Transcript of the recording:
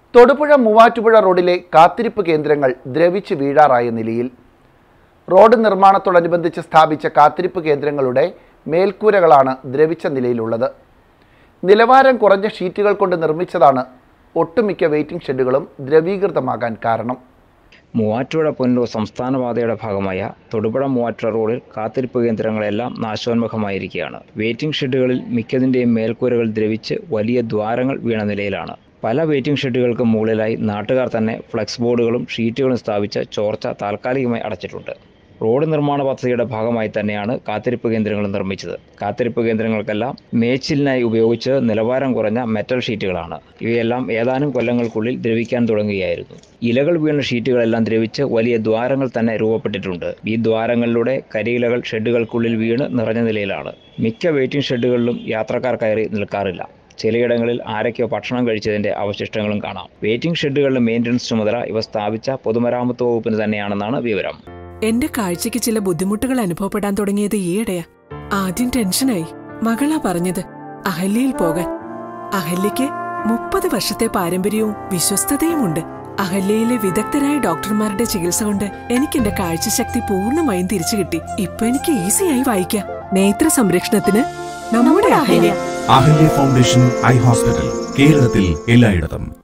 തൊടുപുഴ മൂവാറ്റുപുഴ റോഡിലെ കാത്തിരിപ്പ് കേന്ദ്രങ്ങൾ ദ്രവിച്ച് വീഴാറായ നിലയിൽ റോഡ് നിർമ്മാണത്തോടനുബന്ധിച്ച് സ്ഥാപിച്ച കാത്തിരിപ്പ് കേന്ദ്രങ്ങളുടെ മേൽക്കൂരകളാണ് ദ്രവിച്ച നിലയിലുള്ളത് നിലവാരം കുറഞ്ഞ ഷീറ്റുകൾ കൊണ്ട് നിർമ്മിച്ചതാണ് ഒട്ടുമിക്ക വെയിറ്റിംഗ് ഷെഡുകളും ദ്രവീകൃതമാകാൻ കാരണം മൂവാറ്റുപുഴ പുനലൂർ സംസ്ഥാന പാതയുടെ ഭാഗമായ തൊടുപുഴ മൂവാറ്റുപുഴ റോഡിൽ കാത്തിരിപ്പ് കേന്ദ്രങ്ങളെല്ലാം നാശോന്മുഖമായിരിക്കുകയാണ് വെയിറ്റിംഗ് ഷെഡുകളിൽ മിക്കതിൻ്റെയും മേൽക്കൂരകൾ ദ്രവിച്ച് വലിയ ദ്വാരങ്ങൾ വീണ നിലയിലാണ് പല വെയിറ്റിംഗ് ഷെഡുകൾക്ക് മുകളിലായി നാട്ടുകാർ തന്നെ ഫ്ലെക്സ് ബോർഡുകളും ഷീറ്റുകളും സ്ഥാപിച്ച് ചോർച്ച താൽക്കാലികമായി അടച്ചിട്ടുണ്ട് റോഡ് നിർമ്മാണ പദ്ധതിയുടെ ഭാഗമായി തന്നെയാണ് കാത്തിരിപ്പ് കേന്ദ്രങ്ങൾ നിർമ്മിച്ചത് കാത്തിരിപ്പ് കേന്ദ്രങ്ങൾക്കെല്ലാം മേച്ചിലിനായി ഉപയോഗിച്ച് നിലവാരം കുറഞ്ഞ മെറ്റൽ ഷീറ്റുകളാണ് ഇവയെല്ലാം ഏതാനും കൊല്ലങ്ങൾക്കുള്ളിൽ ദ്രവിക്കാൻ തുടങ്ങുകയായിരുന്നു ഇലകൾ വീണ ഷീറ്റുകളെല്ലാം ദ്രവിച്ച് വലിയ ദ്വാരങ്ങൾ തന്നെ രൂപപ്പെട്ടിട്ടുണ്ട് ഈ ദ്വാരങ്ങളിലൂടെ കരിയിലകൾ ഷെഡുകൾക്കുള്ളിൽ വീണ് നിറഞ്ഞ നിലയിലാണ് മിക്ക വെയിറ്റിംഗ് ഷെഡുകളിലും യാത്രക്കാർ കയറി നിൽക്കാറില്ല ചിലയിടങ്ങളിൽ ആരൊക്കെയോ ഭക്ഷണം കഴിച്ചതിന്റെ അവശിഷ്ടങ്ങളും കാണാം വെയിറ്റിംഗ് ഷെഡുകളുടെ മെയിൻ്റനൻസ് ചുമതല ഇവ സ്ഥാപിച്ച പൊതുമരാമത്ത് വകുപ്പിന് തന്നെയാണെന്നാണ് വിവരം എന്റെ കാഴ്ചയ്ക്ക് ചില ബുദ്ധിമുട്ടുകൾ അനുഭവപ്പെടാൻ തുടങ്ങിയത് ഈയിടെയാ ആദ്യം ടെൻഷനായി മകളാ പറഞ്ഞത് അഹല്യയിൽ പോകാൻ അഹല്യയ്ക്ക് മുപ്പത് വർഷത്തെ പാരമ്പര്യവും വിശ്വസ്തതയുമുണ്ട് അഹല്യയിലെ വിദഗ്ധരായ ഡോക്ടർമാരുടെ ചികിത്സ കൊണ്ട് എനിക്ക് എന്റെ കാഴ്ചശക്തി പൂർണ്ണമായും തിരിച്ചു കിട്ടി ഇപ്പൊ എനിക്ക് ഈസിയായി വായിക്കാം നേത്ര സംരക്ഷണത്തിന് നമ്മുടെ Ahalya Ahalya foundation eye hospital കേരളത്തിൽ എല്ലായിടത്തും